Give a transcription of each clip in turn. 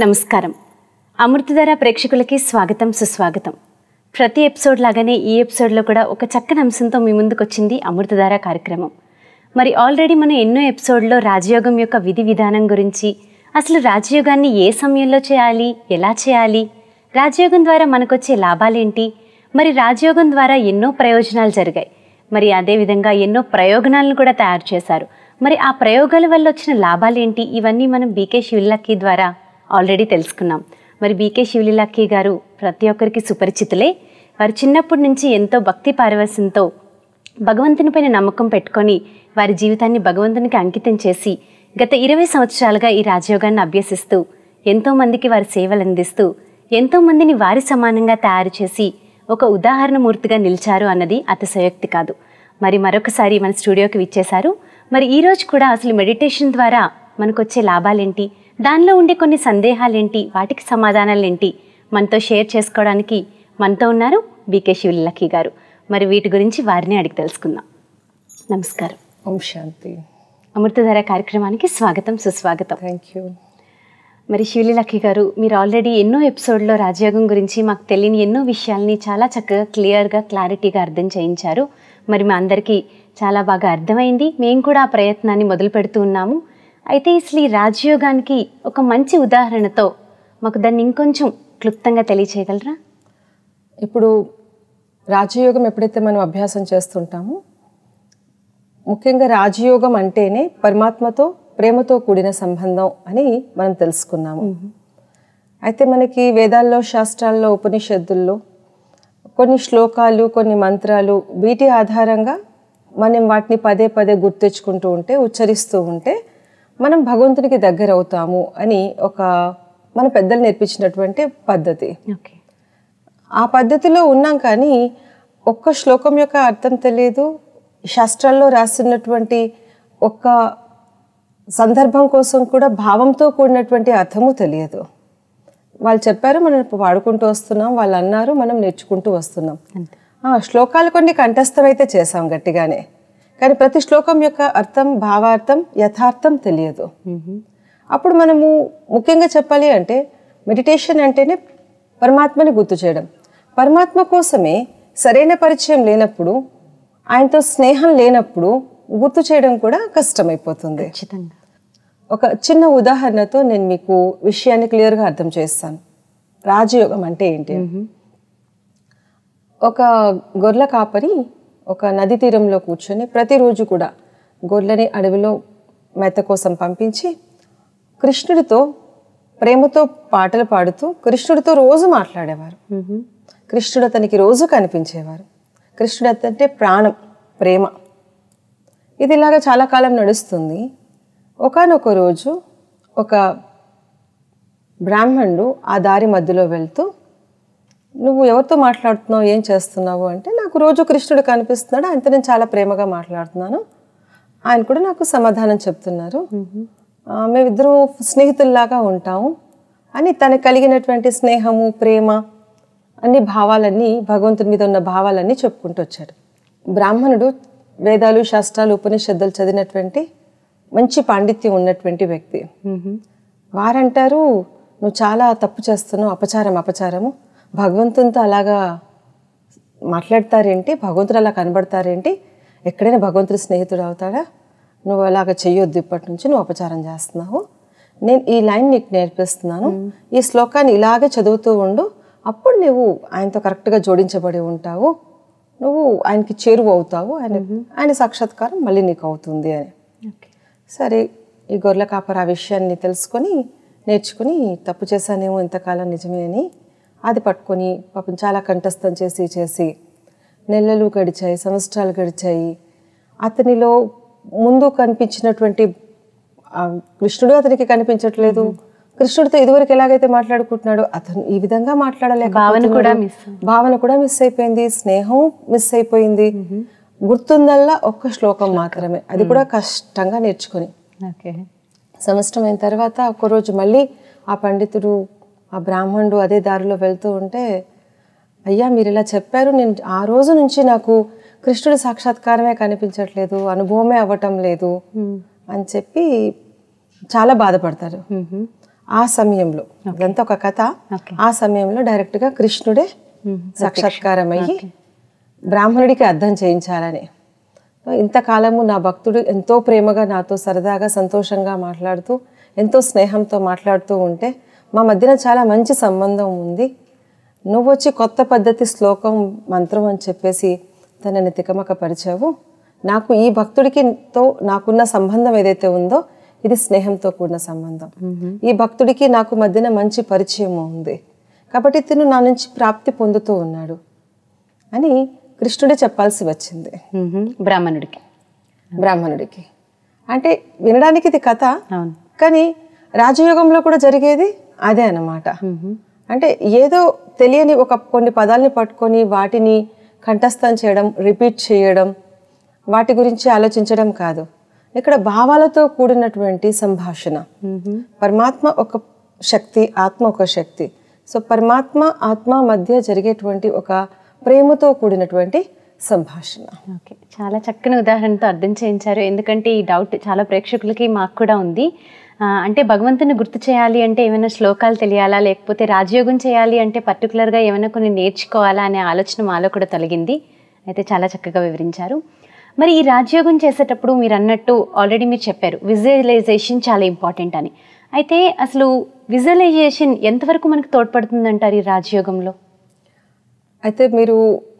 నమస్కారం అమృతధార ప్రేక్షకులకి స్వాగతం సుస్వాగతం ప్రతి ఎపిసోడ్ లాగానే ఈ ఎపిసోడ్లో కూడా ఒక చక్కని అంశంతో మీ ముందుకు వచ్చింది అమృతధార కార్యక్రమం మరి ఆల్రెడీ మనం ఎన్నో ఎపిసోడ్లో రాజయోగం యొక్క విధి విధానం గురించి అసలు రాజయోగాన్ని ఏ సమయంలో చేయాలి ఎలా చేయాలి రాజయోగం ద్వారా మనకొచ్చే లాభాలేంటి మరి రాజయోగం ద్వారా ఎన్నో ప్రయోజనాలు జరిగాయి మరి అదేవిధంగా ఎన్నో ప్రయోజనాలను కూడా తయారు చేశారు మరి ఆ ప్రయోగాల వల్ల వచ్చిన లాభాలేంటి ఇవన్నీ మనం బీకే శివలక్కీ ద్వారా ఆల్రెడీ తెలుసుకున్నాం మరి బీకే శివలిలక్కీ గారు ప్రతి ఒక్కరికి సుపరిచితులే వారు చిన్నప్పటి నుంచి ఎంతో భక్తి పారవశ్యంతో భగవంతునిపైన నమ్మకం పెట్టుకొని వారి జీవితాన్ని భగవంతునికి అంకితం చేసి గత ఇరవై సంవత్సరాలుగా ఈ రాజయోగాన్ని అభ్యసిస్తూ ఎంతో మందికి వారి సేవలు అందిస్తూ ఎంతో మందిని వారి సమానంగా తయారు చేసి ఒక ఉదాహరణ మూర్తిగా నిలిచారు అన్నది అతిశయోక్తి కాదు మరి మరొకసారి మన స్టూడియోకి విచ్చేశారు మరి ఈ రోజు కూడా అసలు మెడిటేషన్ ద్వారా మనకు వచ్చే లాభాలేంటి దానిలో ఉండే కొన్ని సందేహాలేంటి వాటికి సమాధానాలేంటి మనతో షేర్ చేసుకోవడానికి మనతో ఉన్నారు బీకే శివలక్కీ గారు మరి వీటి గురించి వారిని అడిగి తెలుసుకుందాం నమస్కారం ఓం శాంతి అమృతధార కార్యక్రమానికి స్వాగతం సుస్వాగతం థ్యాంక్ యూ మరి శివలిలక్కి గారు మీరు ఆల్రెడీ ఎన్నో ఎపిసోడ్లో రాజయోగం గురించి మాకు తెలియని ఎన్నో విషయాల్ని చాలా చక్కగా క్లియర్గా క్లారిటీగా అర్థం చేయించారు మరి మా అందరికీ చాలా బాగా అర్థమైంది మేము కూడా ఆ ప్రయత్నాన్ని మొదలు పెడుతూ ఉన్నాము అయితే అసలు ఈ రాజయోగానికి ఒక మంచి ఉదాహరణతో మాకు దాన్ని ఇంకొంచెం క్లుప్తంగా తెలియచేయగలరా ఇప్పుడు రాజయోగం ఎప్పుడైతే మనం అభ్యాసం చేస్తుంటామో ముఖ్యంగా రాజయోగం అంటేనే పరమాత్మతో ప్రేమతో కూడిన సంబంధం అని మనం తెలుసుకున్నాము అయితే మనకి వేదాల్లో శాస్త్రాల్లో ఉపనిషత్తుల్లో కొన్ని శ్లోకాలు కొన్ని మంత్రాలు వీటి ఆధారంగా మనం వాటిని పదే పదే గుర్తెచ్చుకుంటూ ఉంటే ఉచ్చరిస్తూ ఉంటే మనం భగవంతునికి దగ్గర అవుతాము అని ఒక మన పెద్దలు నేర్పించినటువంటి పద్ధతి ఓకే ఆ పద్ధతిలో ఉన్నాం కానీ ఒక్క శ్లోకం యొక్క అర్థం తెలియదు శాస్త్రాల్లో రాసినటువంటి ఒక్క సందర్భం కోసం కూడా భావంతో కూడినటువంటి అర్థము తెలియదు వాళ్ళు చెప్పారు మనం వాడుకుంటూ వస్తున్నాం వాళ్ళు అన్నారు మనం నేర్చుకుంటూ వస్తున్నాం అంతే ఆ, శ్లోకాలు కొన్ని కంఠస్థమైతే చేసాం గట్టిగానే కానీ ప్రతి శ్లోకం యొక్క అర్థం భావార్థం యథార్థం తెలియదు అప్పుడు మనము ముఖ్యంగా చెప్పాలి అంటే మెడిటేషన్ అంటేనే పరమాత్మని గుర్తు చేయడం పరమాత్మ కోసమే సరైన పరిచయం లేనప్పుడు ఆయనతో స్నేహం లేనప్పుడు గుర్తు చేయడం కూడా కష్టమైపోతుంది ఖచ్చితంగా ఒక చిన్న ఉదాహరణతో నేను మీకు విషయాన్ని క్లియర్గా అర్థం చేస్తాను రాజయోగం అంటే ఏంటి ఒక గొర్రెల కాపరి ఒక నది తీరంలో కూర్చొని ప్రతిరోజు కూడా గొర్రెని అడవిలో మేత కోసం పంపించి కృష్ణుడితో ప్రేమతో పాటలు పాడుతూ కృష్ణుడితో రోజు మాట్లాడేవారు కృష్ణుడు అతనికి రోజు కనిపించేవారు కృష్ణుడు అంటే ప్రాణం ప్రేమ ఇది ఇలాగా చాలా కాలం నడుస్తుంది ఒకానొక రోజు ఒక బ్రాహ్మణుడు ఆ దారి మధ్యలో వెళ్తూ నువ్వు ఎవరితో మాట్లాడుతున్నావు ఏం చేస్తున్నావు అంటే నాకు రోజు కృష్ణుడు కనిపిస్తున్నాడు ఆయనతో నేను చాలా ప్రేమగా మాట్లాడుతున్నాను ఆయన కూడా నాకు సమాధానం చెప్తున్నారు ఆ, మేమిద్దరం స్నేహితుల్లాగా ఉంటాము అని తనకు కలిగినటువంటి స్నేహము ప్రేమ అన్ని భావాలన్నీ భగవంతుని మీద ఉన్న భావాలన్నీ చెప్పుకుంటూ వచ్చాడు బ్రాహ్మణుడు వేదాలు శాస్త్రాలు ఉపనిషత్తులు చదివినటువంటి మంచి పాండిత్యం ఉన్నటువంటి వ్యక్తి వారంటారు నువ్వు చాలా తప్పు చేస్తున్నావు అపచారం అపచారము భగవంతునితో అలాగా మాట్లాడతారేంటి భగవంతుడు అలా కనబడతారేంటి ఎక్కడైనా భగవంతుడి స్నేహితుడు అవుతాడా నువ్వు అలాగ చెయ్యొద్దు ఇప్పటి నుంచి నువ్వు అపచారం చేస్తున్నావు నేను ఈ లైన్ నీకు నేర్పిస్తున్నాను ఈ శ్లోకాన్ని ఇలాగే చదువుతూ ఉండు అప్పుడు నువ్వు ఆయనతో కరెక్ట్గా జోడించబడి ఉంటావు నువ్వు ఆయనకి చేరువ అవుతావు ఆయన ఆయన సాక్షాత్కారం మళ్ళీ నీకు అవుతుంది అని ఓకే సరే ఈ గొర్రెల కాపర ఆ విషయాన్ని తెలుసుకొని నేర్చుకుని తప్పు చేశానేమో ఇంతకాలం నిజమే అని అది పట్టుకొని పాపం చాలా కంఠస్థం చేసి చేసి నెలలు గడిచాయి సంవత్సరాలు గడిచాయి అతనిలో ముందు కనిపించినటువంటి ఆ కృష్ణుడు అతనికి కనిపించట్లేదు కృష్ణుడితో ఇదివరకు ఎలాగైతే మాట్లాడుకుంటున్నాడో అతను ఈ విధంగా మాట్లాడలేక భావన కూడా మిస్ భావన కూడా మిస్ అయిపోయింది స్నేహం మిస్ అయిపోయింది గుర్తుందల్లా ఒక్క శ్లోకం మాత్రమే అది కూడా కష్టంగా నేర్చుకొని ఓకే సంవత్సరం అయిన తర్వాత ఒకరోజు మళ్ళీ ఆ పండితుడు ఆ బ్రాహ్మణుడు అదే దారిలో వెళ్తూ ఉంటే అయ్యా మీరు ఇలా చెప్పారు నేను ఆ రోజు నుంచి నాకు కృష్ణుడి సాక్షాత్కారమే కనిపించట్లేదు అనుభవమే అవ్వటం లేదు అని చెప్పి చాలా బాధపడతారు ఆ సమయంలో ఇదంతా ఒక కథ ఓకే ఆ సమయంలో డైరెక్ట్గా కృష్ణుడే సాక్షాత్కారం అయ్యి బ్రాహ్మణుడికి అర్థం చేయించాలని ఇంతకాలము నా భక్తుడు ఎంతో ప్రేమగా నాతో సరదాగా సంతోషంగా మాట్లాడుతూ ఎంతో స్నేహంతో మాట్లాడుతూ ఉంటే మా మధ్యన చాలా మంచి సంబంధం ఉంది నువ్వు వచ్చి కొత్త పద్ధతి శ్లోకం మంత్రం అని చెప్పేసి తనని తికమక పరిచావు నాకు ఈ భక్తుడికి తో నాకున్న సంబంధం ఏదైతే ఉందో ఇది స్నేహంతో కూడిన సంబంధం ఈ భక్తుడికి నాకు మధ్యన మంచి పరిచయం ఉంది కాబట్టి తిను నా నుంచి ప్రాప్తి పొందుతూ ఉన్నాడు అని కృష్ణుడే చెప్పాల్సి వచ్చింది మ్మ్. బ్రాహ్మణుడికి బ్రాహ్మణుడికి అంటే వినడానికి ఇది కథ అవును కానీ రాజయోగంలో కూడా జరిగేది అదే అన్నమాట అంటే ఏదో తెలియని ఒక కొన్ని పదాలని పట్టుకొని వాటిని కంఠస్థం చేయడం రిపీట్ చేయడం వాటి గురించి ఆలోచించడం కాదు ఇక్కడ భావాలతో కూడినటువంటి సంభాషణ పరమాత్మ ఒక శక్తి ఆత్మ ఒక శక్తి సో పరమాత్మ ఆత్మ మధ్య జరిగేటువంటి ఒక ప్రేమతో కూడినటువంటి సంభాషణ ఓకే చాలా చక్కని ఉదాహరణతో అర్థం చేయించారు ఎందుకంటే ఈ డౌట్ చాలా ప్రేక్షకులకి మాకు కూడా ఉంది ఆ, అంటే భగవంతుని గుర్తు చేయాలి అంటే ఏమైనా శ్లోకాలు తెలియాలా లేకపోతే రాజయోగం చేయాలి అంటే పర్టికులర్గా ఏమైనా కొన్ని నేర్చుకోవాలా అనే ఆలోచన మాలో కూడా తొలగింది అయితే చాలా చక్కగా వివరించారు మరి ఈ రాజయోగం చేసేటప్పుడు మీరు అన్నట్టు ఆల్రెడీ మీరు చెప్పారు విజువలైజేషన్ చాలా ఇంపార్టెంట్ అని అయితే అసలు విజువలైజేషన్ ఎంతవరకు మనకు తోడ్పడుతుందంటారు ఈ రాజయోగంలో అయితే మీరు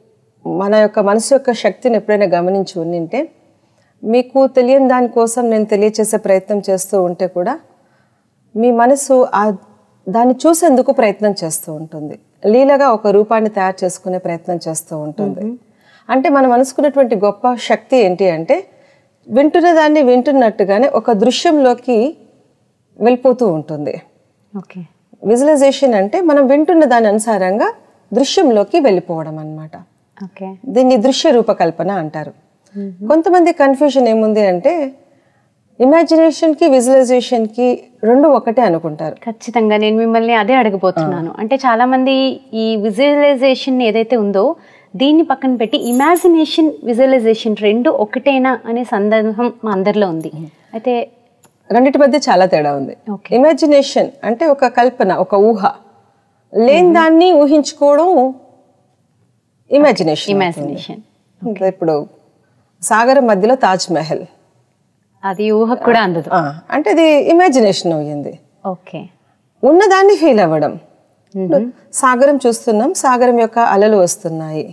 మన యొక్క మనసు యొక్క శక్తిని ఎప్పుడైనా గమనించి ఉండింటే మీకు తెలియని దానికోసం నేను తెలియచేసే ప్రయత్నం చేస్తూ ఉంటే కూడా మీ మనసు ఆ దాన్ని చూసేందుకు ప్రయత్నం చేస్తూ ఉంటుంది లీలగా ఒక రూపాన్ని తయారు చేసుకునే ప్రయత్నం చేస్తూ ఉంటుంది అంటే మనం అనుకున్నటువంటి గొప్ప శక్తి ఏంటి అంటే వింటున్న దాన్ని వింటున్నట్టుగానే ఒక దృశ్యంలోకి వెళ్ళిపోతూ ఉంటుంది ఓకే విజువలైజేషన్ అంటే మనం వింటున్న దాని అనుసారంగా దృశ్యంలోకి వెళ్ళిపోవడం అన్నమాట ఓకే దీన్ని దృశ్య రూపకల్పన అంటారు కొంతమంది కన్ఫ్యూజన్ ఏముంది అంటే ఇమాజినేషన్కి విజువలైజేషన్కి రెండు ఒకటే అనుకుంటారు ఖచ్చితంగా నేను మిమ్మల్ని అదే అడగబోతున్నాను అంటే చాలా మంది ఈ విజువలైజేషన్ ఏదైతే ఉందో దీన్ని పక్కన పెట్టి ఇమాజినేషన్ విజువలైజేషన్ రెండు ఒకటేనా అనే సందేహం మా అందరిలో ఉంది అయితే రెండిటి మధ్య చాలా తేడా ఉంది ఓకే ఇమాజినేషన్ అంటే ఒక కల్పన ఒక ఊహ లేని దాన్ని ఊహించుకోవడం ఇమాజినేషన్ ఇమాజినేషన్ ఇప్పుడు సాగరం మధ్యలో తాజ్ మహల్ అది ఊహకు కూడా అందదు ఆ, అంటే అది ఇమాజినేషన్ అయ్యింది ఓకే ఉన్నదాన్ని ఫీల్ అవ్వడం సాగరం చూస్తున్నాం సాగరం యొక్క అలలు వస్తున్నాయి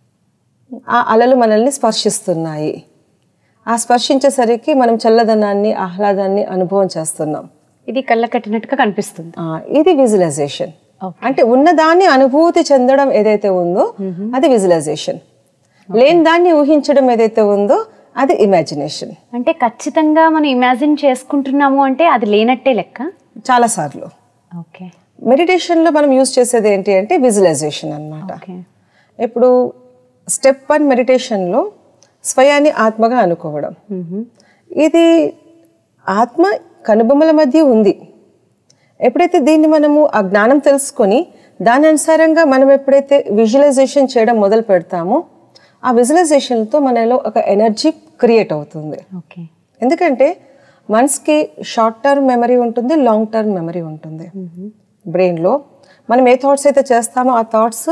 ఆ అలలు మనల్ని స్పర్శిస్తున్నాయి ఆ స్పర్శించేసరికి మనం చల్లదనాన్ని ఆహ్లాదాన్ని అనుభవం చేస్తున్నాం ఇది కళ్ళ కట్టినట్టుగా కనిపిస్తుంది ఆ, ఇది విజువలైజేషన్ Okay. అంటే ఉన్నదాన్ని అనుభూతి చెందడం ఏదైతే ఉందో అది విజువలైజేషన్ లేని దాన్ని ఊహించడం ఏదైతే ఉందో అది ఇమాజినేషన్ అంటే ఖచ్చితంగా మనం ఇమాజిన్ చేసుకుంటున్నాము అంటే అది లేనట్టే లెక్క చాలా సార్లు ఓకే మెడిటేషన్లో మనం యూజ్ చేసేది ఏంటి అంటే విజువలైజేషన్ అన్నమాట ఓకే ఇప్పుడు స్టెప్ వన్ మెడిటేషన్లో స్వయాన్ని ఆత్మగా అనుకోవడం ఇది ఆత్మ కనుబొమ్మల మధ్య ఉంది ఎప్పుడైతే దీన్ని మనము ఆ జ్ఞానం తెలుసుకొని దాని అనుసారంగా మనం ఎప్పుడైతే విజువలైజేషన్ చేయడం మొదలు పెడతామో ఆ విజువలైజేషన్తో మనలో ఒక ఎనర్జీ క్రియేట్ అవుతుంది ఓకే ఎందుకంటే మనసుకి షార్ట్ టర్మ్ మెమరీ ఉంటుంది లాంగ్ టర్మ్ మెమరీ ఉంటుంది బ్రెయిన్లో మనం ఏ థాట్స్ అయితే చేస్తామో ఆ థాట్స్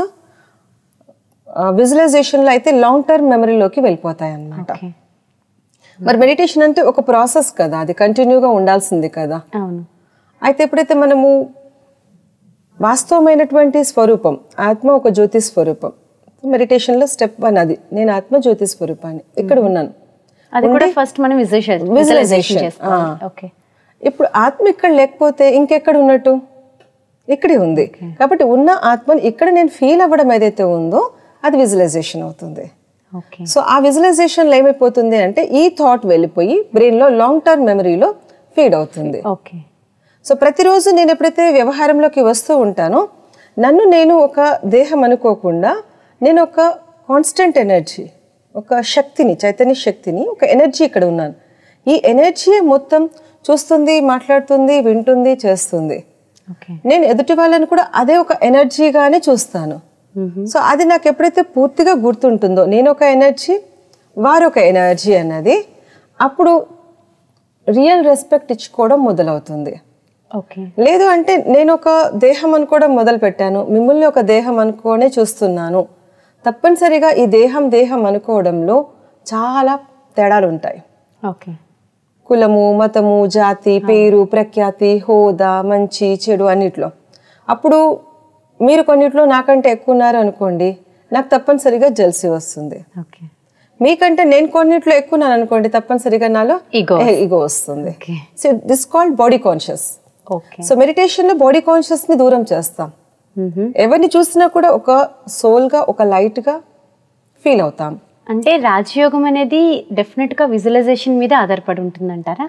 విజువలైజేషన్లో అయితే లాంగ్ టర్మ్ మెమరీలోకి వెళ్ళిపోతాయి అన్నమాట ఓకే మరి మెడిటేషన్ అంటే ఒక ప్రాసెస్ కదా అది కంటిన్యూగా ఉండాల్సింది కదా అవును అయితే ఎప్పుడైతే మనము వాస్తవమైనటువంటి స్వరూపం ఆత్మ ఒక జ్యోతి స్వరూపం మెడిటేషన్లో స్టెప్ వన్ అది నేను ఆత్మ జ్యోతి స్వరూపాన్ని ఇక్కడ ఉన్నాను అది కూడా ఫస్ట్ మనం విజువలైజేషన్ విజువలైజేషన్ చేసుకోవాలి ఓకే ఇప్పుడు ఆత్మ ఇక్కడ లేకపోతే ఇంకెక్కడ ఉన్నట్టు ఇక్కడే ఉంది కాబట్టి ఉన్న ఆత్మని ఇక్కడ నేను ఫీల్ అవ్వడం ఏదైతే ఉందో అది విజువలైజేషన్ అవుతుంది ఓకే సో ఆ విజువలైజేషన్లో ఏమైపోతుంది అంటే ఈ థాట్ వెళ్ళిపోయి బ్రెయిన్లో లాంగ్ టర్మ్ మెమరీలో ఫీడ్ అవుతుంది ఓకే సో ప్రతిరోజు నేను ఎప్పుడైతే వ్యవహారంలోకి వస్తూ ఉంటానో నన్ను నేను ఒక దేహం అనుకోకుండా నేను ఒక కాన్స్టెంట్ ఎనర్జీ ఒక శక్తిని చైతన్య శక్తిని ఒక ఎనర్జీ ఇక్కడ ఉన్నాను ఈ ఎనర్జీ మొత్తం చూస్తుంది మాట్లాడుతుంది వింటుంది చేస్తుంది ఓకే నేను ఎదుటి వాళ్ళని కూడా అదే ఒక ఎనర్జీగానే చూస్తాను సో అది నాకు ఎప్పుడైతే పూర్తిగా గుర్తుంటుందో నేను ఒక ఎనర్జీ వారు ఒక ఎనర్జీ అన్నది అప్పుడు రియల్ రెస్పెక్ట్ ఇచ్చుకోవడం మొదలవుతుంది ఓకే లేదు అంటే నేను ఒక దేహం అనుకోవడం మొదలు పెట్టాను మిమ్మల్ని ఒక దేహం అనుకోనే చూస్తున్నాను తప్పనిసరిగా ఈ దేహం దేహం అనుకోవడంలో చాలా తేడాలు ఉంటాయి ఓకే కులము మతము జాతి పేరు ప్రఖ్యాతి హోదా మంచి చెడు అన్నిట్లో అప్పుడు మీరు కొన్నిట్లో నాకంటే ఎక్కువ ఉన్నారు అనుకోండి నాకు తప్పనిసరిగా జల్సీ వస్తుంది ఓకే మీకంటే నేను కొన్నిట్లో ఎక్కువ ఉన్నాను అనుకోండి తప్పనిసరిగా నాలో Ego. ఈగో వస్తుంది okay so this called body conscious okay so మెడిటేషన్లో బాడీ కాన్షియస్ని దూరం చేస్తాం ఎవరిని చూసినా కూడా ఒక సోల్గా ఒక లైట్గా ఫీల్ అవుతాం అంటే రాజయోగం అనేది డెఫినెట్ గా విజువలైజేషన్ మీద ఆధారపడి ఉంటుందంటారా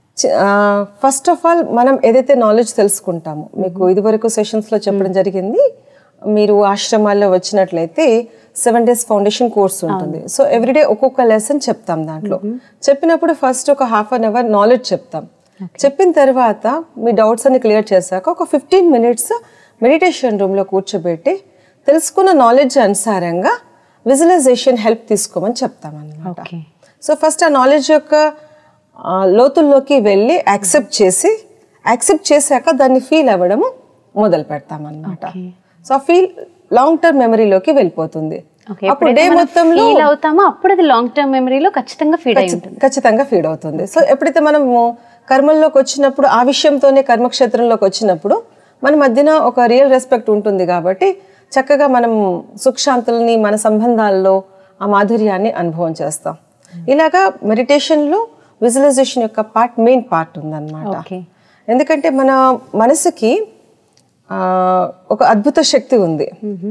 ఫస్ట్ ఆఫ్ ఆల్ మనం ఏదైతే నాలెడ్జ్ తెలుసుకుంటామో మీకు ఇదివరకు సెషన్స్లో చెప్పడం జరిగింది మీరు ఆశ్రమాల్లో వచ్చినట్లయితే సెవెన్ డేస్ ఫౌండేషన్ కోర్స్ ఉంటుంది సో ఎవ్రీడే ఒక్కొక్క లెసన్ చెప్తాం దాంట్లో చెప్పినప్పుడు ఫస్ట్ ఒక హాఫ్ అన్ అవర్ నాలెడ్జ్ చెప్తాం చెప్పిన తర్వాత మీ డౌట్స్ అన్ని క్లియర్ చేశాక ఒక ఫిఫ్టీన్ మినిట్స్ మెడిటేషన్ రూమ్లో కూర్చోబెట్టి తెలుసుకున్న నాలెడ్జ్ అనుసారంగా విజువలైజేషన్ హెల్ప్ తీసుకోమని చెప్తాం అన్నమాట ఓకే సో ఫస్ట్ ఆ నాలెడ్జ్ యొక్క ఆ, లోతుల్లోకి వెళ్ళి యాక్సెప్ట్ చేసి యాక్సెప్ట్ చేశాక దాన్ని ఫీల్ అవ్వడము మొదలు పెడతాం అన్నమాట Okay. సో ఆ ఫీల్ లాంగ్ టర్మ్ మెమరీలోకి వెళ్ళిపోతుంది ఓకే అప్పుడు డే మొత్తంలో ఫీల్ అవుతామో అప్పుడు అది లాంగ్ టర్మ్ మెమరీలో ఖచ్చితంగా ఫీడ్ అయి ఉంటుంది ఖచ్చితంగా ఫీడ్ అవుతుంది సో ఎప్పుడైతే మనము కర్మల్లోకి వచ్చినప్పుడు ఆ విషయంతోనే కర్మక్షేత్రంలోకి వచ్చినప్పుడు మన మధ్యన ఒక రియల్ రెస్పెక్ట్ ఉంటుంది కాబట్టి చక్కగా మనం సుఖశాంతుల్ని మన సంబంధాల్లో ఆ మాధుర్యాన్ని అనుభవం చేస్తాం ఇలాగా మెడిటేషన్లో విజువలైజేషన్ యొక్క పార్ట్ మెయిన్ పార్ట్ ఉందన్నమాట ఓకే ఎందుకంటే మన మనసుకి ఆ, ఒక అద్భుత శక్తి ఉంది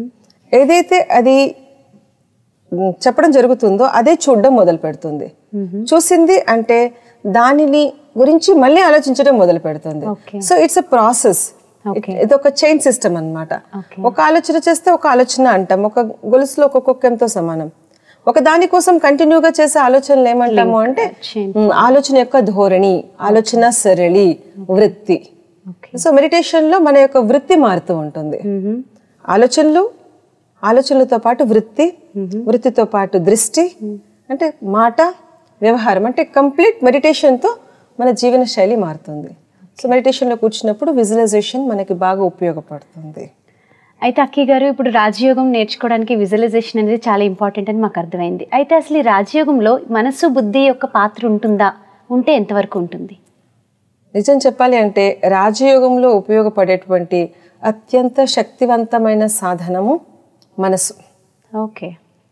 ఏదైతే అది మ్, చెప్పడం జరుగుతుందో అదే చూడడం మొదలు పెడుతుంది చూసింది అంటే దానిని గురించి మళ్ళీ ఆలోచించడం మొదలు పెడుతుంది Okay. So it's uh process Okay. ఇది ఒక చైన్ సిస్టమ్ అన్నమాట Okay. ఒక ఆలోచన చేస్తే ఒక ఆలోచన అంటాం ఒక గొలుసులో ఒక కుక్కెంతో సమానం ఒక దాని కోసం కంటిన్యూగా చేసే ఆలోచనలు ఏమంటాము అంటే chain. మ్, ఆలోచన యొక్క ధోరణి ఆలోచన సరళి వృత్తి ఓకే సో మెడిటేషన్లో మన యొక్క వృత్తి మారుతూ ఉంటుంది ఆలోచనలు ఆలోచనలతో పాటు వృత్తి వృత్తితో పాటు దృష్టి అంటే మాట వ్యవహారం అంటే కంప్లీట్ మెడిటేషన్తో మన జీవన శైలి మారుతుంది సో మెడిటేషన్లో కూర్చున్నప్పుడు విజువలైజేషన్ మనకి బాగా ఉపయోగపడుతుంది అయితే అక్కి గారు ఇప్పుడు రాజయోగం నేర్చుకోవడానికి విజువలైజేషన్ అనేది చాలా ఇంపార్టెంట్ అని మాకు అర్థమైంది అయితే అసలు ఈ రాజయోగంలో మనసు బుద్ధి యొక్క పాత్ర ఉంటుందా ఉంటే ఎంతవరకు ఉంటుంది నిజం చెప్పాలి అంటే రాజయోగంలో ఉపయోగపడేటువంటి అత్యంత శక్తివంతమైన సాధనము మనసు ఓకే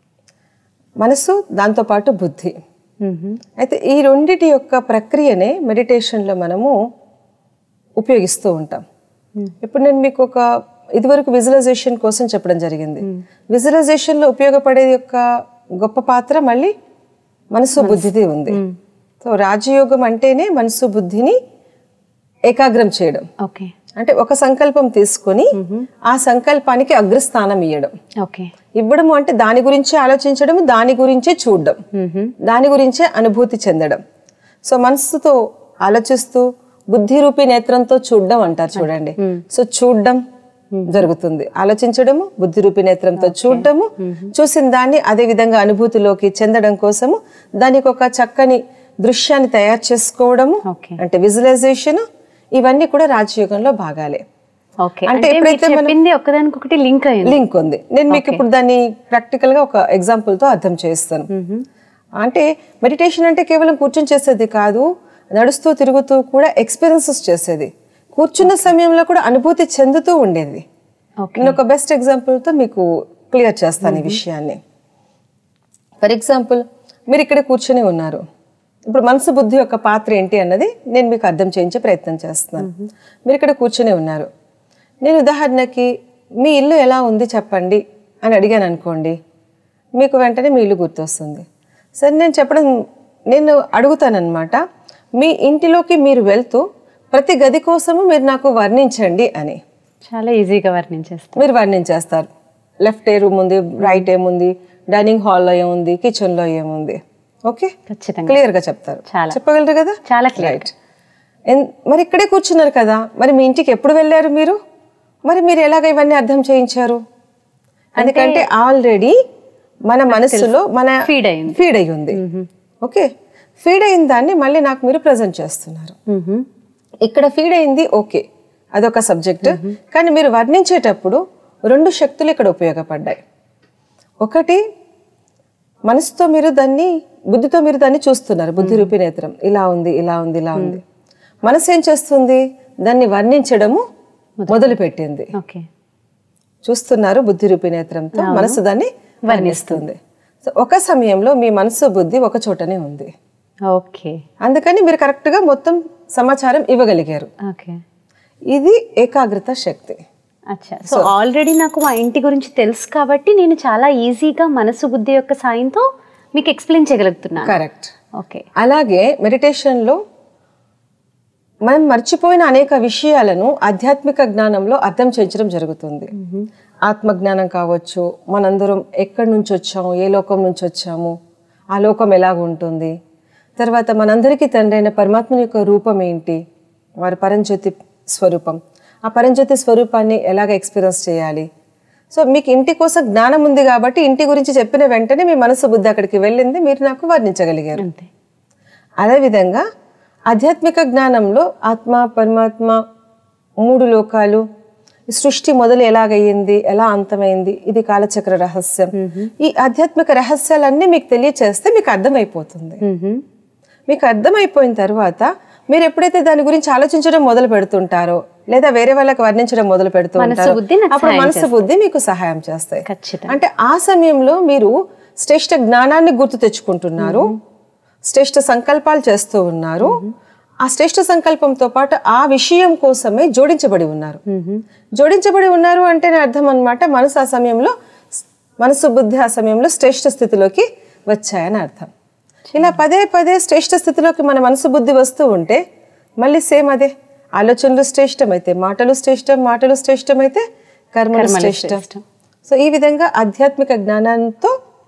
మనసు దాంతోపాటు బుద్ధి అయితే ఈ రెండిటి యొక్క ప్రక్రియనే మెడిటేషన్లో మనము ఉపయోగిస్తూ ఉంటాం ఇప్పుడు నేను మీకు ఒక ఇదివరకు విజువలైజేషన్ కోసం చెప్పడం జరిగింది విజువలైజేషన్లో ఉపయోగపడే యొక్క గొప్ప పాత్ర మళ్ళీ మనసు బుద్ధిది ఉంది సో రాజయోగం అంటేనే మనసు బుద్ధిని ఏకాగ్రం చేయడం ఓకే అంటే ఒక సంకల్పం తీసుకొని ఆ సంకల్పానికి అగ్రస్థానం ఇవ్వడం ఓకే ఇవ్వడము అంటే దాని గురించే ఆలోచించడం దాని గురించే చూడడం దాని గురించే అనుభూతి చెందడం సో మనసుతో ఆలోచిస్తూ బుద్ధి రూపి నేత్రంతో చూడడం అంటారు చూడండి సో చూడడం జరుగుతుంది ఆలోచించడము బుద్ధి రూపి నేత్రంతో చూడడము చూసిన దాన్ని అదే విధంగా అనుభూతిలోకి చెందడం కోసము దానికి ఒక చక్కని దృశ్యాన్ని తయారు చేసుకోవడము ఓకే అంటే విజువలైజేషన్ ఇవన్నీ కూడా రాజయోగంలో భాగాలే ఓకే అంటే అంటే మీరు ఎప్పుడైతే మనం- చెప్పింది ఒకదానికొకటి లింక్ అయింది లింక్ ఉంది నేను మీకు ఇప్పుడు దాన్ని ప్రాక్టికల్ గా ఒక ఎగ్జాంపుల్ తో అర్థం చేస్తాను అంటే మెడిటేషన్ అంటే కేవలం కూర్చొని చేసేది కాదు నడుస్తూ తిరుగుతూ కూడా ఎక్స్పీరియన్సెస్ చేసేది కూర్చున్న సమయంలో కూడా అనుభూతి చెందుతూ ఉండేది ఓకే నేను ఒక బెస్ట్ ఎగ్జాంపుల్ తో మీకు క్లియర్ చేస్తాను ఈ విషయాన్ని ఫర్ ఎగ్జాంపుల్ మీరు ఇక్కడ కూర్చొని ఉన్నారు ఇప్పుడు మనసు బుద్ధి యొక్క పాత్ర ఏంటి అన్నది నేను మీకు అర్థం చేయించే ప్రయత్నం చేస్తున్నాను మీరు ఇక్కడ కూర్చొని ఉన్నారు నేను ఉదాహరణకి మీ ఇల్లు ఎలా ఉంది చెప్పండి అని అడిగాను అనుకోండి మీకు వెంటనే మీ ఇల్లు గుర్తొస్తుంది సరే నేను చెప్పడం నేను అడుగుతానన్నమాట మీ ఇంటిలోకి మీరు వెళ్తూ ప్రతి గది కోసము మీరు నాకు వర్ణించండి అని చాలా ఈజీగా వర్ణించేస్తాం మీరు వర్ణించేస్తారు లెఫ్ట్ ఏ రూమ్ ఉంది రైట్ ఏముంది డైనింగ్ హాల్లో ఏముంది కిచెన్లో ఏముంది ఓకే ఖచ్చితంగా క్లియర్గా చెప్తారు చాలా. చెప్పగలరు కదా చాలా క్లియర్ రైట్ మరి ఇక్కడే కూర్చున్నారు కదా మరి మీ ఇంటికి ఎప్పుడు వెళ్ళారు మీరు మరి మీరు ఎలాగ ఇవన్నీ అర్థం చేయించారు ఎందుకంటే ఆల్రెడీ మన మనసులో మన Feed అయింది. ఫీడ్ అయి ఉంది ఓకే ఫీడ్ అయిన దాన్ని మళ్ళీ నాకు మీరు ప్రజెంట్ చేస్తున్నారు ఇక్కడ ఫీడ్ అయింది ఓకే అదొక సబ్జెక్ట్ కానీ మీరు వర్ణించేటప్పుడు రెండు శక్తులు ఇక్కడ ఉపయోగపడ్డాయి ఒకటి మనసుతో మీరు దాన్ని బుద్ధితో మీరు దాన్ని చూస్తున్నారు బుద్ధి రూపి నేత్రం ఇలా ఉంది ఇలా ఉంది ఇలా ఉంది మనసు ఏం చేస్తుంది దాన్ని వర్ణించడము మొదలు పెట్టింది ఓకే చూస్తున్నారు బుద్ధి రూపి నేత్రంతో మనసు దాన్ని వర్ణిస్తుంది సో ఒక సమయంలో మీ మనసు బుద్ధి ఒక చోటనే ఉంది ఓకే అందుకని మీరు కరెక్ట్గా మొత్తం సమాచారం ఇవ్వగలిగారు ఓకే ఇది ఏకాగ్రత శక్తి అచ్చా సో ఆల్రెడీ నాకు మా ఇంటి గురించి తెలుసు కాబట్టి నేను చాలా ఈజీగా మనసు బుద్ధి యొక్క సాయంతో మీకు ఎక్స్ప్లెయిన్ చేయగలుగుతున్నాను కరెక్ట్ ఓకే అలాగే మెడిటేషన్లో మనం మర్చిపోయిన అనేక విషయాలను ఆధ్యాత్మిక జ్ఞానంలో అర్థం చేయించడం జరుగుతుంది ఆత్మజ్ఞానం కావచ్చు మనందరం ఎక్కడి నుంచి వచ్చాము ఏ లోకం నుంచి వచ్చాము ఆ లోకం ఎలాగ ఉంటుంది తర్వాత మనందరికీ తండ్రి అయిన పరమాత్మ యొక్క రూపం ఏంటి వారి పరంజ్యోతి స్వరూపం ఆ పరంజ్యోతి స్వరూపాన్ని ఎలాగ ఎక్స్పీరియన్స్ చేయాలి సో మీకు ఇంటి కోసం జ్ఞానం ఉంది కాబట్టి ఇంటి గురించి చెప్పిన వెంటనే మీ మనసు బుద్ధి అక్కడికి వెళ్ళింది మీరు నాకు వర్ణించగలిగారు అంతే అదేవిధంగా ఆధ్యాత్మిక జ్ఞానంలో ఆత్మ పరమాత్మ మూడు లోకాలు ఈ సృష్టి మొదలు ఎలాగయ్యింది ఎలా అంతమైంది ఇది కాలచక్ర రహస్యం ఈ ఆధ్యాత్మిక రహస్యాలన్నీ మీకు తెలియచేస్తే మీకు అర్థమైపోతుంది మ్మ్హమ్. మీకు అర్థమైపోయిన తర్వాత మీరు ఎప్పుడైతే దాని గురించి ఆలోచించడం మొదలు పెడుతుంటారో లేదా వేరే వాళ్ళకి వర్ణించడం మొదలు పెడుతూ మనసు ఉంటారో బుద్ధి నాకు అప్పుడు సహాయం మనసు బుద్ధి మీకు సహాయం చేస్తాయి ఖచ్చితంగా అంటే ఆ సమయంలో మీరు శ్రేష్ఠ జ్ఞానాన్ని గుర్తు తెచ్చుకుంటున్నారు శ్రేష్ఠ సంకల్పాలు చేస్తూ ఉన్నారు ఆ శ్రేష్ఠ సంకల్పంతో పాటు ఆ విషయం కోసమే జోడించబడి ఉన్నారు జోడించబడి ఉన్నారు అంటే అర్థం అన్నమాట మనసు ఆ సమయంలో మనసు బుద్ధి ఆ సమయంలో శ్రేష్ఠ స్థితిలోకి వచ్చాయని అర్థం ఇలా పదే పదే శ్రేష్ఠ స్థితిలోకి మన మనసు బుద్ధి వస్తూ ఉంటే మళ్ళీ సేమ్ అదే ఆలోచనలు శ్రేష్టమైతే మాటలు శ్రేష్టం మాటలు శ్రేష్టమైతే కర్మలు శ్రేష్టం సో ఈ విధంగా ఆధ్యాత్మిక జ్ఞానంతో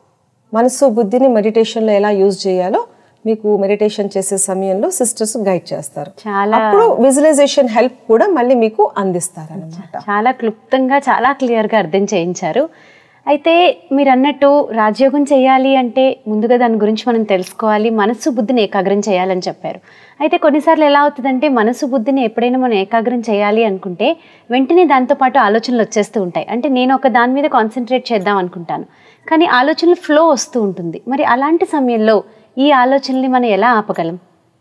మనసు బుద్ధిని మెడిటేషన్లో ఎలా యూజ్ చేయాలో మీకు మెడిటేషన్ చేసే సమయంలో సిస్టర్స్ గైడ్ చేస్తారు చాలా అప్పుడు విజువలైజేషన్ హెల్ప్ కూడా మళ్ళీ మీకు అందిస్తారు అనమాట చాలా క్లుప్తంగా చాలా క్లియర్గా అర్థం చేయించారు అయితే మీరు అన్నట్టు రాజయోగం చేయాలి అంటే ముందుగా దాని గురించి మనం తెలుసుకోవాలి మనసు బుద్ధిని ఏకాగ్రం చేయాలని చెప్పారు అయితే కొన్నిసార్లు ఎలా అవుతుందంటే మనసు బుద్ధిని ఎప్పుడైనా మనం ఏకాగ్రం చేయాలి అనుకుంటే వెంటనే దాంతోపాటు ఆలోచనలు వచ్చేస్తూ ఉంటాయి అంటే నేను ఒక దాని మీద కాన్సన్ట్రేట్ చేద్దాం అనుకుంటాను కానీ ఆలోచనలు ఫ్లో వస్తూ ఉంటుంది మరి అలాంటి సమయంలో ఈ ఆలోచనల్ని మనం ఎలా ఆపగలం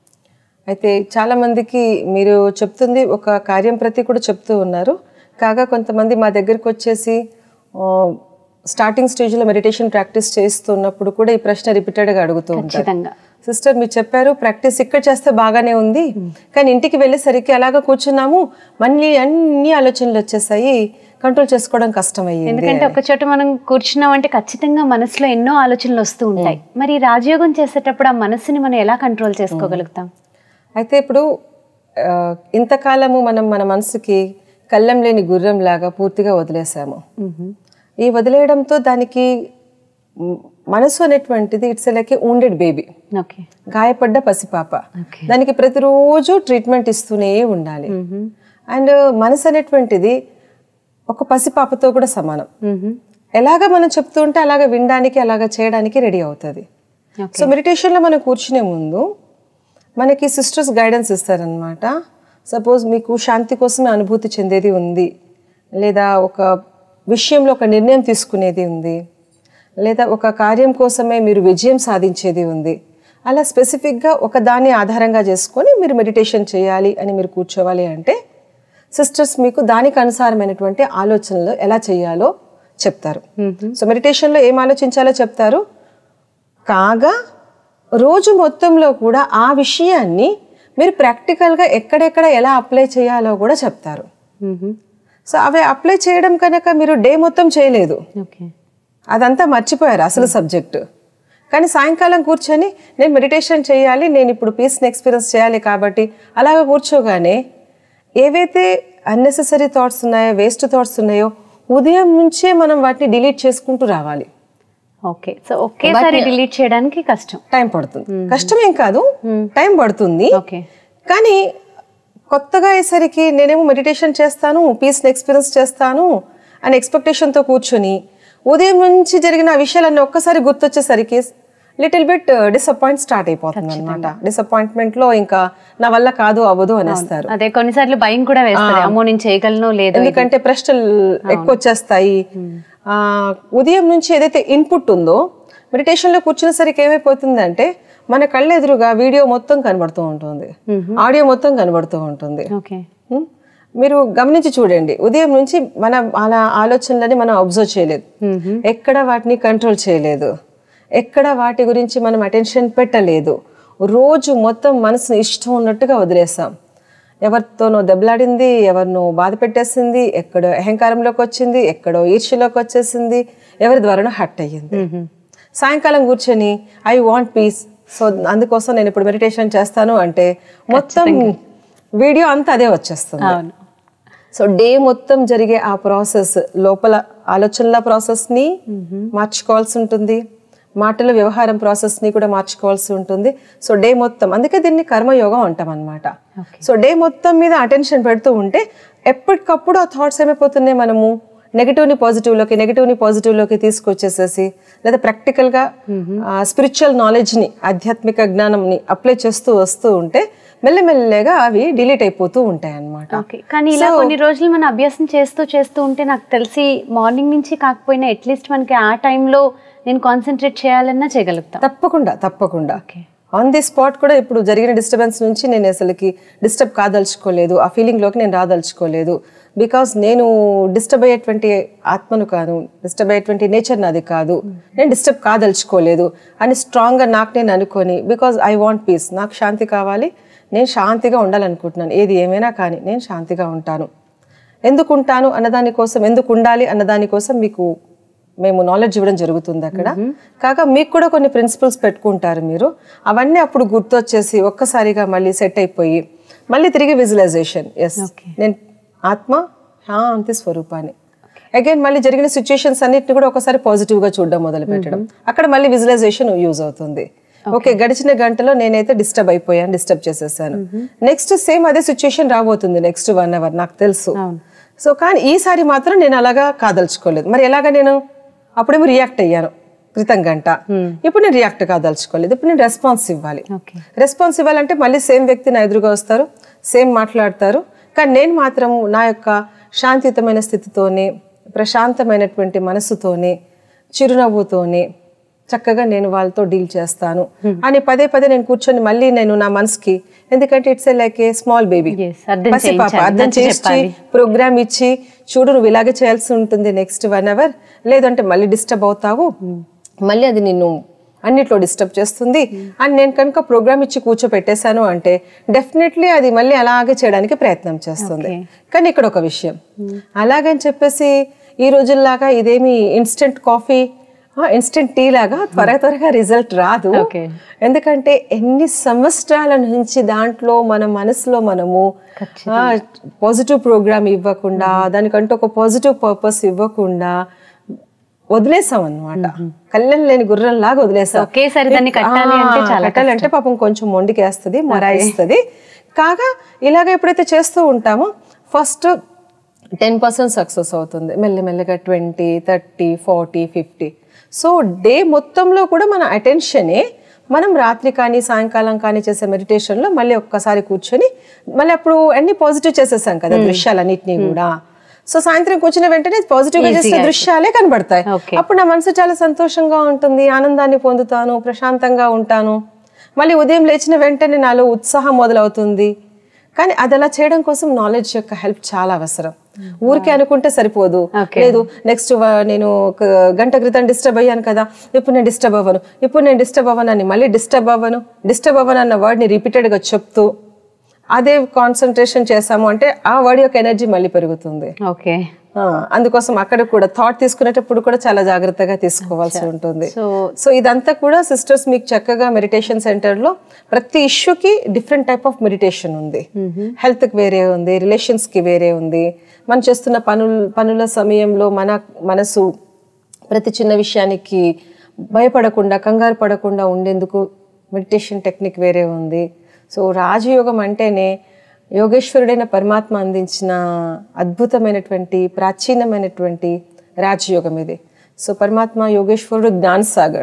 అయితే చాలా మందికి మీరు చెప్తుంది ఒక కార్యం ప్రతి కూడా చెప్తూ ఉన్నారు కాగా కొంతమంది మా దగ్గరికి వచ్చేసి ఆ, స్టార్టింగ్ స్టేజ్లో మెడిటేషన్ ప్రాక్టీస్ చేస్తున్నప్పుడు కూడా ఈ ప్రశ్న రిపీటెడ్గా అడుగుతూ ఉంటారు ఖచ్చితంగా సిస్టర్ మీరు చెప్పారు ప్రాక్టీస్ ఇక్కడ చేస్తే బాగానే ఉంది కానీ ఇంటికి వెళ్ళేసరికి అలాగా కూర్చున్నాము మళ్ళీ అన్ని ఆలోచనలు వచ్చేసాయి కంట్రోల్ చేసుకోవడం కష్టమయ్యింది ఎందుకంటే ఒక చోట మనం కూర్చున్నాం అంటే ఖచ్చితంగా మనసులో ఎన్నో ఆలోచనలు వస్తూ ఉంటాయి మరి రాజయోగం చేసేటప్పుడు ఆ మనసుని మనం ఎలా కంట్రోల్ చేసుకోగలుగుతాం అయితే ఇప్పుడు ఆ, ఇంతకాలము మనం మన మనసుకి కళ్ళం లేని గుర్రం లాగా పూర్తిగా వదిలేసాము ఈ వదిలేయడంతో దానికి మ్, మనసు అనేటువంటిది it's like wounded baby okay గాయపడ్డ పసిపాప ఓకే దానికి ప్రతిరోజు ట్రీట్మెంట్ ఇస్తూనే ఉండాలి అండ్ మనసు అనేటువంటిది ఒక పసిపాపతో కూడా సమానం ఎలాగ మనం చెప్తూ ఉంటే అలాగ వినడానికి అలాగ చేయడానికి రెడీ అవుతుంది ఓకే సో మెడిటేషన్లో మనం కూర్చునే ముందు మనకి సిస్టర్స్ గైడెన్స్ ఇస్తారనమాట సపోజ్ మీకు శాంతి కోసమే అనుభూతి చెందేది ఉంది లేదా ఒక విషయంలో ఒక నిర్ణయం తీసుకునేది ఉంది లేదా ఒక కార్యం కోసమే మీరు విజయం సాధించేది ఉంది అలా స్పెసిఫిక్గా ఒక దాన్ని ఆధారంగా చేసుకొని మీరు మెడిటేషన్ చేయాలి అని మీరు కూర్చోవాలి అంటే సిస్టర్స్ మీకు దానికి అనుసారమైనటువంటి ఆలోచనలు ఎలా చేయాలో చెప్తారు సో మెడిటేషన్లో ఏం ఆలోచించాలో చెప్తారు కాగా రోజు మొత్తంలో కూడా ఆ విషయాన్ని మీరు ప్రాక్టికల్గా ఎక్కడెక్కడ ఎలా అప్లై చేయాలో కూడా చెప్తారు సో అవి అప్లై చేయడం కనుక మీరు డే మొత్తం చేయలేదు ఓకే అదంతా మర్చిపోయారు అసలు సబ్జెక్టు కానీ సాయంకాలం కూర్చొని నేను మెడిటేషన్ చేయాలి నేను ఇప్పుడు పీస్ని ఎక్స్పీరియన్స్ చేయాలి కాబట్టి అలాగ కూర్చోగానే ఏవైతే అన్నెసెసరీ థాట్స్ ఉన్నాయో వేస్ట్ థాట్స్ ఉన్నాయో ఉదయం నుంచే మనం వాటిని డిలీట్ చేసుకుంటూ రావాలి ఓకే సో ఒకేసారి డిలీట్ చేయడానికి కష్టం టైం పడుతుంది కష్టమేం కాదు టైం పడుతుంది ఓకే కానీ కొత్తగా అయ్యేసరికి నేనేమో మెడిటేషన్ చేస్తాను పీస్ని ఎక్స్పీరియన్స్ చేస్తాను అని ఎక్స్పెక్టేషన్తో కూర్చొని ఉదయం నుంచి జరిగిన ఆ విషయాలన్నీ ఒక్కసారి గుర్తొచ్చేసరికి లిటిల్ బిట్ డిసప్పాయింట్ స్టార్ట్ అయిపోతుంది అనమాట డిసప్పాయింట్మెంట్ లో ఇంకా నా వల్ల కాదు అవ్వదు అనేస్తారు అదే కొన్నిసార్లు భయం కూడా వేస్తుంది అమ్మో నేను చేయగలను లేదో ఎందుకంటే ప్రశ్నలు ఎక్కువ వచ్చేస్తాయి ఆ, ఉదయం నుంచి ఏదైతే ఇన్పుట్ ఉందో మెడిటేషన్ లో కూర్చునేసరికి ఏమైపోతుందంటే మన కళ్ళ ఎదురుగా వీడియో మొత్తం కనబడుతూ ఉంటుంది ఆడియో మొత్తం కనబడుతూ ఉంటుంది ఓకే ఉమ్, మీరు గమనించి చూడండి ఉదయం నుంచి మన అలా ఆలోచనలని మనం అబ్జర్వ్ చేయలేదు ఎక్కడ వాటిని కంట్రోల్ చేయలేదు ఎక్కడ వాటి గురించి మనం అటెన్షన్ పెట్టలేదు రోజు మొత్తం మనసుని ఇష్టం ఉన్నట్టుగా వదిలేసాం ఎవరితోనో దెబ్బలాడింది ఎవరినో బాధ పెట్టేసింది ఎక్కడో అహంకారంలోకి వచ్చింది ఎక్కడో ఈర్ష్యలోకి వచ్చేసింది ఎవరి ద్వారానో హట్ అయ్యింది సాయంకాలం కూర్చొని ఐ వాంట్ పీస్ సో అందుకోసం నేను ఇప్పుడు మెడిటేషన్ చేస్తాను అంటే మొత్తం వీడియో అంతా అదే వచ్చేస్తుంది అవును సో డే మొత్తం జరిగే ఆ ప్రాసెస్ లోపల ఆలోచనల ప్రాసెస్ని మార్చుకోవాల్సి ఉంటుంది మాటల వ్యవహారం ప్రాసెస్ని కూడా మార్చుకోవాల్సి ఉంటుంది సో డే మొత్తం అందుకే దీన్ని కర్మయోగం అంటాం అనమాట సో డే మొత్తం మీద అటెన్షన్ పెడుతూ ఉంటే ఎప్పటికప్పుడు ఆ థాట్స్ ఏమైపోతున్నాయి మనము నెగిటివ్ని పాజిటివ్లోకి నెగిటివ్ని పాజిటివ్లోకి తీసుకొచ్చేసేసి లేదా ప్రాక్టికల్గా స్పిరిచువల్ నాలెడ్జ్ని ఆధ్యాత్మిక జ్ఞానంని అప్లై చేస్తూ వస్తూ ఉంటే మెల్లమెల్లగా అవి డిలీట్ అయిపోతూ ఉంటాయి అన్నమాట ఓకే కానీ ఇలా కొన్ని రోజులు మనం అభ్యాసం చేస్తూ చేస్తూ ఉంటే నాకు తెలిసి మార్నింగ్ నుంచి కాకపోయినా అట్లీస్ట్ మనకి ఆ టైంలో నేను కాన్సన్ట్రేట్ చేయాలన్నా చేయగలుగుతాం తప్పకుండా తప్పకుండా ఓకే ఆన్ ది స్పాట్ కూడా ఇప్పుడు జరిగిన డిస్టర్బెన్స్ నుంచి నేను అసలుకి డిస్టర్బ్ కాదలుచుకోలేదు ఆ ఫీలింగ్లోకి నేను రాదలుచుకోలేదు బికాస్ నేను డిస్టర్బ్ అయ్యేటువంటి ఆత్మను కాదు డిస్టర్బ్ అయ్యేటువంటి నేచర్ నాది కాదు నేను డిస్టర్బ్ కాదలుచుకోలేదు అని స్ట్రాంగ్గా నాకు నేను అనుకొని బికాజ్ ఐ వాంట్ పీస్ నాకు శాంతి కావాలి నేను శాంతిగా ఉండాలనుకుంటున్నాను ఏది ఏమైనా కానీ నేను శాంతిగా ఉంటాను ఎందుకు ఉంటాను అన్నదాని కోసం ఎందుకు ఉండాలి అన్నదాని కోసం మీకు మేము నాలెడ్జ్ ఇవ్వడం జరుగుతుంది అక్కడ కాగా మీకు కూడా కొన్ని ప్రిన్సిపల్స్ పెట్టుకుంటారు మీరు అవన్నీ అప్పుడు గుర్తొచ్చేసి ఒక్కసారిగా మళ్ళీ సెట్ అయిపోయి మళ్ళీ తిరిగి విజువలైజేషన్ ఎస్ నేను ఆత్మ శాంతి స్వరూపాన్ని అగైన్ మళ్ళీ జరిగిన సిచ్యుయేషన్స్ అన్నిటిని కూడా ఒకసారి పాజిటివ్ గా చూడడం మొదలు పెట్టడం అక్కడ మళ్ళీ విజువలైజేషన్ యూజ్ అవుతుంది ఓకే గడిచిన గంటలో నేనైతే డిస్టర్బ్ అయిపోయాను డిస్టర్బ్ చేసేసాను నెక్స్ట్ సేమ్ అదే సిచ్యుయేషన్ రాబోతుంది నెక్స్ట్ వన్ అవర్ నాకు తెలుసు సో కానీ ఈసారి మాత్రం నేను అలాగా కాదలుచుకోలేదు మరి ఎలాగా నేను అప్పుడేమో రియాక్ట్ అయ్యాను క్రితం గంట ఇప్పుడు నేను రియాక్ట్ కాదలుచుకోలేదు ఇప్పుడు నేను రెస్పాన్స్ ఇవ్వాలి ఓకే రెస్పాన్స్ ఇవ్వాలంటే మళ్ళీ సేమ్ వ్యక్తి నా ఎదురుగా వస్తారు సేమ్ మాట్లాడతారు కానీ నేను మాత్రము నా యొక్క శాంతియుతమైన స్థితితోనే ప్రశాంతమైనటువంటి మనసుతోనే చిరునవ్వుతోనే చక్కగా నేను వాళ్ళతో డీల్ చేస్తాను అని పదే పదే నేను కూర్చొని మళ్ళీ నేను నా మనసుకి ఎందుకంటే it's like a small baby Yes, అర్థం పసిపాప చేయించాలి, అర్థం నచ్చ చేసి చెప్పాలి. ప్రోగ్రామ్ ఇచ్చి చూడు నువ్వు ఇలాగే చేయాల్సి ఉంటుంది నెక్స్ట్ వన్ అవర్ లేదంటే మళ్ళీ డిస్టర్బ్ అవుతావు మళ్ళీ అది నిన్ను అన్నిట్లో డిస్టర్బ్ చేస్తుంది అని నేను కనుక ప్రోగ్రామ్ ఇచ్చి కూర్చోపెట్టేశాను అంటే డెఫినెట్లీ అది మళ్ళీ అలాగే చేయడానికి ప్రయత్నం చేస్తుంది కానీ ఇక్కడ ఒక విషయం అలాగని చెప్పేసి ఈ రోజుల్లాగా ఇదేమి ఇన్స్టెంట్ కాఫీ ఇన్స్టెంట్ టీ లాగా త్వర త్వరగా రిజల్ట్ రాదు Okay. ఎందుకంటే ఎన్ని సంవత్సరాల నుంచి దాంట్లో మన మనసులో మనము పాజిటివ్ ప్రోగ్రామ్ ఇవ్వకుండా దానికంటూ ఒక పాజిటివ్ పర్పస్ ఇవ్వకుండా వదిలేసాం అన్నమాట కళ్ళెం లేని గుర్రం లాగా వదిలేసాం ఒకేసారి దాన్ని కట్టాలి అంటే ఆ, చాలా కట్టాలంటే పాపం కొంచెం మొండికేస్తుంది మొరాయిస్తుంది కాగా ఇలాగ ఎప్పుడైతే చేస్తూ ఉంటామో ఫస్ట్ టెన్ పర్సెంట్ సక్సెస్ అవుతుంది మెల్లమెల్లగా twenty thirty forty fifty so day మొత్తంలో కూడా మన అటెన్షనే మనం రాత్రి కానీ సాయంకాలం కానీ చేసే మెడిటేషన్లో మళ్ళీ ఒక్కసారి కూర్చొని మళ్ళీ అప్పుడు అన్ని పాజిటివ్ చేసేసాం కదా దృశ్యాలన్నింటినీ కూడా సో సాయంత్రం కూర్చున్న వెంటనే పాజిటివ్ గా చేసే దృశ్యాలే కనబడతాయి Okay. అప్పుడు నా మనసు చాలా సంతోషంగా ఉంటుంది ఆనందాన్ని పొందుతాను ప్రశాంతంగా ఉంటాను మళ్ళీ ఉదయం లేచిన వెంటనే నాలో ఉత్సాహం మొదలవుతుంది కానీ అది అలా చేయడం కోసం నాలెడ్జ్ యొక్క హెల్ప్ చాలా అవసరం ఊరికే అనుకుంటే సరిపోదు లేదు నెక్స్ట్ నేను ఒక గంట క్రితం డిస్టర్బ్ అయ్యాను కదా ఇప్పుడు నేను డిస్టర్బ్ అవ్వను ఇప్పుడు నేను డిస్టర్బ్ అవ్వను అని మళ్ళీ డిస్టర్బ్ అవ్వను డిస్టర్బ్ అవ్వను అన్న వర్డ్ని రిపీటెడ్గా చెప్తూ అదే కాన్సన్ట్రేషన్ చేసాము అంటే ఆ వర్డ్ యొక్క ఎనర్జీ మళ్ళీ పెరుగుతుంది ఓకే ఆ, అందుకోసం అక్కడ కూడా థాట్ తీసుకునేటప్పుడు కూడా చాలా జాగ్రత్తగా తీసుకోవాల్సి ఉంటుంది సో సో ఇదంతా కూడా సిస్టర్స్ మీకు చక్కగా మెడిటేషన్ సెంటర్ లో ప్రతి ఇష్యూకి డిఫరెంట్ టైప్ ఆఫ్ మెడిటేషన్ ఉంది హెల్త్ కి వేరే ఉంది రిలేషన్స్ కి వేరే ఉంది మనం చేస్తున్న పనుల పనుల సమయంలో మన మనసు ప్రతి చిన్న విషయానికి భయపడకుండా కంగారు పడకుండా ఉండేందుకు మెడిటేషన్ టెక్నిక్ వేరే ఉంది సో రాజయోగం అంటేనే యోగేశ్వరుడైన పరమాత్మ అందించిన అద్భుతమైనటువంటి ప్రాచీనమైనటువంటి రాజయోగం ఇది సో పరమాత్మ యోగేశ్వరుడు జ్ఞాన్ సాగర్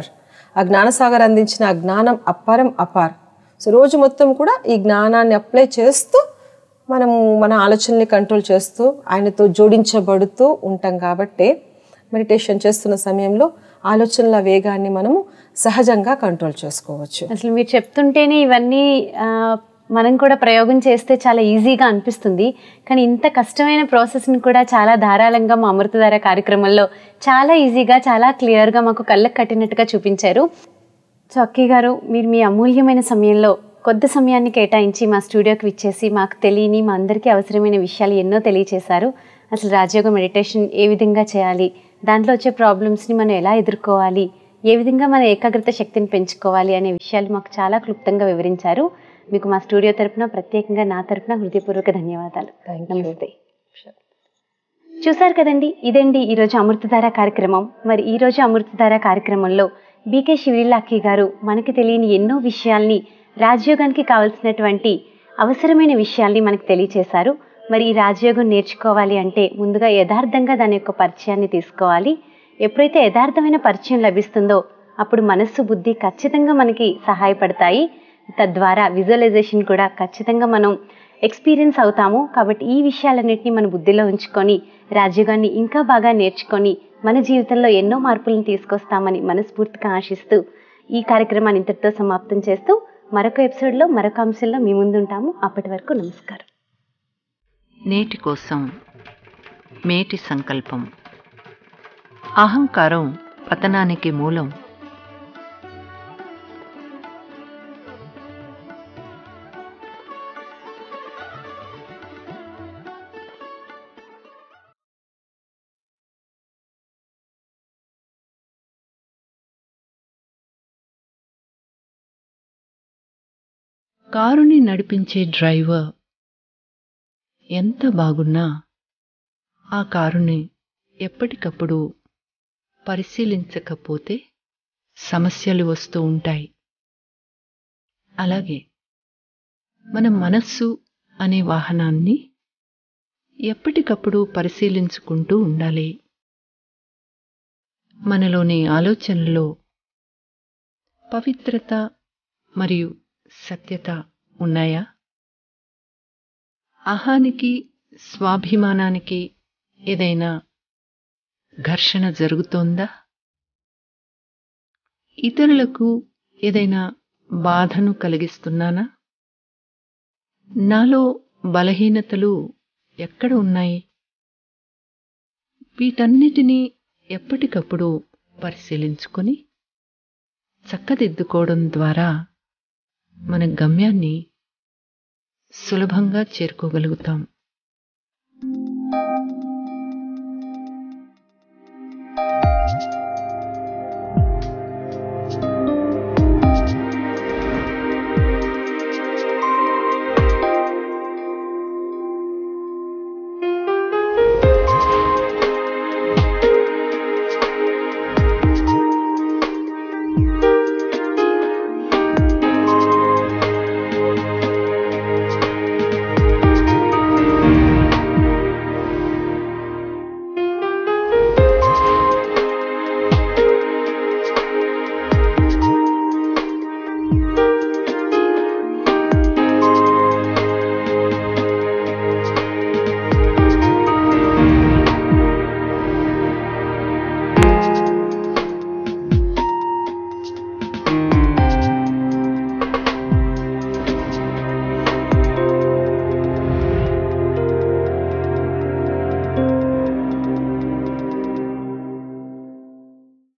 ఆ జ్ఞానసాగర్ అందించిన ఆ జ్ఞానం అపారం అపార్ సో రోజు మొత్తం కూడా ఈ జ్ఞానాన్ని అప్లై చేస్తూ మనము మన ఆలోచనల్ని కంట్రోల్ చేస్తూ ఆయనతో జోడించబడుతూ ఉంటాం కాబట్టి మెడిటేషన్ చేస్తున్న సమయంలో ఆలోచనల వేగాన్ని మనము సహజంగా కంట్రోల్ చేసుకోవచ్చు అసలు మీరు చెప్తుంటేనే ఇవన్నీ ఆ, మనం కూడా ప్రయోగం చేస్తే చాలా ఈజీగా అనిపిస్తుంది కానీ ఇంత కష్టమైన ప్రాసెస్ని కూడా చాలా ధారాళంగా మా అమృతధార కార్యక్రమంలో చాలా ఈజీగా చాలా క్లియర్గా మాకు కళ్ళకు కట్టినట్టుగా చూపించారు సో అక్కయ్య గారు మీరు మీ అమూల్యమైన సమయంలో కొద్ది సమయాన్ని కేటాయించి మా స్టూడియోకి విచ్చేసి మాకు తెలియని మా అందరికీ అవసరమైన విషయాలు ఎన్నో తెలియచేశారు అసలు రాజయోగ మెడిటేషన్ ఏ విధంగా చేయాలి దాంట్లో వచ్చే ప్రాబ్లమ్స్ని మనం ఎలా ఎదుర్కోవాలి ఏ విధంగా మన ఏకాగ్రత శక్తిని పెంచుకోవాలి అనే విషయాలు మాకు చాలా క్లుప్తంగా వివరించారు మీకు మా స్టూడియో తరపున ప్రత్యేకంగా నా తరపున హృదయపూర్వక ధన్యవాదాలు నమస్తే చూసారు కదండి ఇదండి ఈరోజు అమృతధార కార్యక్రమం మరి ఈరోజు అమృతధార కార్యక్రమంలో బీకే శివరిల్లాక్కి గారు మనకి తెలియని ఎన్నో విషయాల్ని రాజయోగానికి కావలసినటువంటి అవసరమైన విషయాల్ని మనకు తెలియచేశారు మరి ఈ రాజయోగం నేర్చుకోవాలి అంటే ముందుగా యథార్థంగా దాని యొక్క పరిచయాన్ని తీసుకోవాలి ఎప్పుడైతే యథార్థమైన పరిచయం లభిస్తుందో అప్పుడు మనస్సు బుద్ధి ఖచ్చితంగా మనకి సహాయపడతాయి తద్వారా విజువలైజేషన్ కూడా ఖచ్చితంగా మనం ఎక్స్పీరియన్స్ అవుతాము కాబట్టి ఈ విషయాలన్నింటినీ మన బుద్ధిలో ఉంచుకొని రాజ్యోగాన్ని ఇంకా బాగా నేర్చుకొని మన జీవితంలో ఎన్నో మార్పులను తీసుకొస్తామని మనస్ఫూర్తిగా ఆశిస్తూ ఈ కార్యక్రమాన్ని ఇంతటితో సమాప్తం చేస్తూ మరొక ఎపిసోడ్లో మరొక అంశంలో మీ ముందుంటాము అప్పటి వరకు నమస్కారం నేటి కోసం మేటి సంకల్పం అహంకారం పతనానికి మూలం కారుని నడిపించే డ్రైవర్ ఎంత బాగున్నా ఆ కారుని ఎప్పటికప్పుడు పరిశీలించకపోతే సమస్యలు వస్తూ ఉంటాయి అలాగే మన మనస్సు అనే వాహనాన్ని ఎప్పటికప్పుడు పరిశీలించుకుంటూ ఉండాలి మనలోని ఆలోచనలో పవిత్రత మరియు సత్యత ఉన్నాయా అహానికి స్వాభిమానానికి ఏదైనా ఘర్షణ జరుగుతోందా ఇతరులకు ఏదైనా బాధను కలిగిస్తున్నానా నాలో బలహీనతలు ఎక్కడ ఉన్నాయి వీటన్నిటినీ ఎప్పటికప్పుడు పరిశీలించుకొని చక్కదిద్దుకోవడం ద్వారా మన గమ్యాన్ని సులభంగా చేరుకోగలుగుతాం